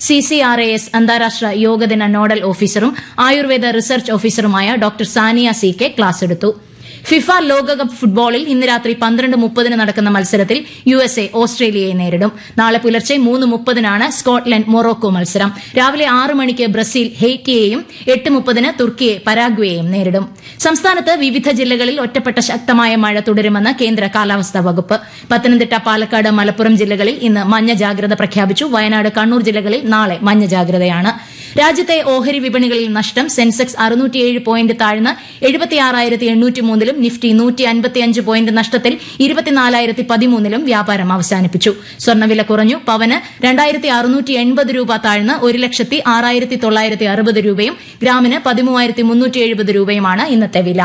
C C R A S അന്താരാഷ്ട്ര യോഗദിന nodal ഓഫീസറും ആയുർവേദ റിസർച്ച് ഓഫീസറുമായ doctor Sania C K class എടുത്തു ഫിഫ ലോകകപ്പ് ഫുട്ബോളിൽ ഇന്ന് രാത്രി പന്ത്രണ്ട് മുപ്പതിന് നടക്കുന്ന മത്സരത്തിൽ യു എസ് എ ഓസ്ട്രേലിയയെ നേരിടും നാളെ പുലർച്ചെ മൂന്ന് മുപ്പതിനാണ് സ്കോട്ട്ലൻഡ് മൊറോക്കോ മത്സരം രാവിലെ ആറ് മണിക്ക് ബ്രസീൽ ഹെയ്റ്റിയെയും എട്ട് മുപ്പതിന് തുർക്കിയെ പരാഗ്വേയെയും നേരിടും സംസ്ഥാനത്ത് വിവിധ ജില്ലകളിൽ ഒറ്റപ്പെട്ട ശക്തമായ മഴ തുടരുമെന്ന് കേന്ദ്ര കാലാവസ്ഥാ വകുപ്പ് പത്തനംതിട്ട പാലക്കാട് മലപ്പുറം ജില്ലകളിൽ ഇന്ന് മഞ്ഞ ജാഗ്രത പ്രഖ്യാപിച്ചു വയനാട് കണ്ണൂർ ജില്ലകളിൽ നാളെ മഞ്ഞ ജാഗ്രതയാണ് രാജ്യത്തെ ഓഹരി വിപണികളിൽ നഷ്ടം സെൻസെക്സ് അറുന്നൂറ്റിയേഴ് പോയിന്റ് താഴ്ന്ന് എഴുപത്തിയാറായിരത്തി എണ്ണൂറ്റി മൂന്നിലും നിഫ്റ്റി നൂറ്റി അൻപത്തിയഞ്ച് പോയിന്റ് നഷ്ടത്തിൽ ഇരുപത്തിനാലായിരത്തി പതിമൂന്നിലും വ്യാപാരം അവസാനിപ്പിച്ചു സ്വർണ്ണവില കുറഞ്ഞു പവന് രണ്ടായിരത്തി അറുന്നൂറ്റി എൺപത് രൂപ താഴ്ന്ന് ഒരു ലക്ഷത്തി ആറായിരത്തി തൊള്ളായിരത്തി അറുപത് രൂപയും ഗ്രാമിന് പതിമൂവായിരത്തി മുന്നൂറ്റി എഴുപത് രൂപയുമാണ് ഇന്നത്തെ വില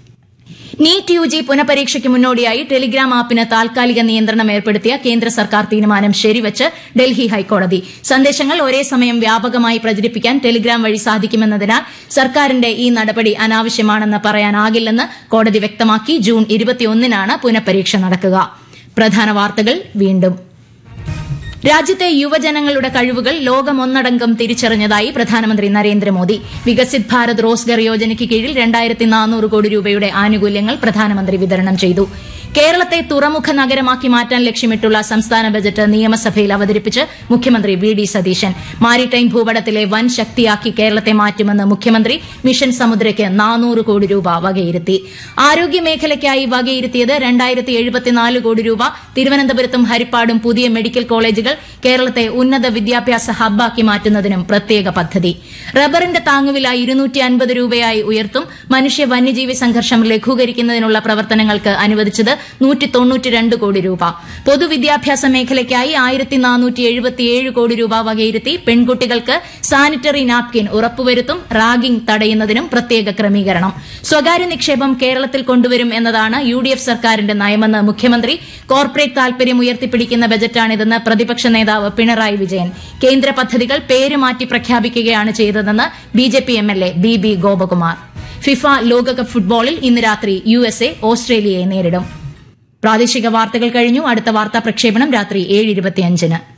നീറ്റ് യു ജി പുനഃപരീക്ഷയ്ക്ക് മുന്നോടിയായി ടെലിഗ്രാം ആപ്പിന് താൽക്കാലിക നിയന്ത്രണം ഏർപ്പെടുത്തിയ കേന്ദ്ര സർക്കാർ തീരുമാനം ശരിവച്ച് ഡൽഹി ഹൈക്കോടതി സന്ദേശങ്ങൾ ഒരേ സമയം വ്യാപകമായി പ്രചരിപ്പിക്കാൻ ടെലിഗ്രാം വഴി സാധിക്കുമെന്നതിനാൽ സർക്കാരിന്റെ ഈ നടപടി അനാവശ്യമാണെന്ന് പറയാനാകില്ലെന്ന് കോടതി വ്യക്തമാക്കി ജൂൺ ഇരുപത്തിയൊന്നിനാണ് പുനഃപരീക്ഷ നടക്കുക പ്രധാന വാർത്തകൾ വീണ്ടും രാജ്യത്തെ യുവജനങ്ങളുടെ കഴിവുകൾ ലോകമൊന്നടങ്കം തിരിച്ചറിഞ്ഞതായി പ്രധാനമന്ത്രി നരേന്ദ്രമോദി വികസിത് ഭാരത് റോസ്ഗർ യോജനയ്ക്ക് കീഴിൽ രണ്ടായിരത്തി നാനൂറ് കോടി രൂപയുടെ ആനുകൂല്യങ്ങൾ പ്രധാനമന്ത്രി വിതരണം ചെയ്തു കേരളത്തെ തുറമുഖ നഗരമാക്കി മാറ്റാൻ ലക്ഷ്യമിട്ടുള്ള സംസ്ഥാന ബജറ്റ് നിയമസഭയിൽ അവതരിപ്പിച്ച് മുഖ്യമന്ത്രി വി ഡി സതീശൻ മാരിടൈം ഭൂപടത്തിലെ വൻ ശക്തിയാക്കി കേരളത്തെ മാറ്റുമെന്ന് മുഖ്യമന്ത്രി മിഷൻ സമുദ്രയ്ക്ക് നാനൂറ് കോടി രൂപ വകയിരുത്തി ആരോഗ്യമേഖലയ്ക്കായി വകയിരുത്തിയത് രണ്ടായിരത്തി എഴുപത്തിനാല് കോടി രൂപ തിരുവനന്തപുരത്തും ഹരിപ്പാടും പുതിയ മെഡിക്കൽ കോളേജുകൾ കേരളത്തെ ഉന്നത വിദ്യാഭ്യാസ ഹബ്ബാക്കി മാറ്റുന്നതിനും പ്രത്യേക പദ്ധതി റബ്ബറിന്റെ താങ്ങുവില ഇരുന്നൂറ്റി അൻപത് രൂപയായി ഉയർത്തും മനുഷ്യ വന്യജീവി സംഘർഷം ലഘൂകരിക്കുന്നതിനുള്ള പ്രവർത്തനങ്ങൾക്ക് അനുവദിച്ചത് നൂറ്റി തൊണ്ണൂറ്റിരണ്ട് കോടി രൂപ പൊതുവിദ്യാഭ്യാസ മേഖലയ്ക്കായി ആയിരത്തി നാനൂറ്റി എഴുപത്തിയേഴ് കോടി രൂപ വകയിരുത്തി പെൺകുട്ടികൾക്ക് സാനിറ്ററി നാപ്കിൻ ഉറപ്പുവരുത്തും റാഗിംഗ് തടയുന്നതിനും പ്രത്യേക ക്രമീകരണം സ്വകാര്യ നിക്ഷേപം കേരളത്തിൽ കൊണ്ടുവരും എന്നതാണ് യു ഡി എഫ് സർക്കാരിന്റെ നയമെന്ന് മുഖ്യമന്ത്രി കോർപ്പറേറ്റ് താൽപര്യം ഉയർത്തിപ്പിടിക്കുന്ന ബജറ്റാണിതെന്ന് പ്രതിപക്ഷ നേതാവ് പിണറായി വിജയൻ കേന്ദ്ര പദ്ധതികൾ പേര് മാറ്റി പ്രഖ്യാപിക്കുകയാണ് ചെയ്തതെന്ന് B J P M L A B B Gopakumar FIFA ലോകകപ്പ് ഫുട്ബോളിൽ ഇന്ന് രാത്രി യു എസ് എ ഓസ്ട്രേലിയയെ നേരിടും പ്രാദേശിക വാർത്തകൾ കഴിഞ്ഞു അടുത്ത വാർത്താ പ്രക്ഷേപണം രാത്രി ഏഴ് ഇരുപത്തിയഞ്ചിന്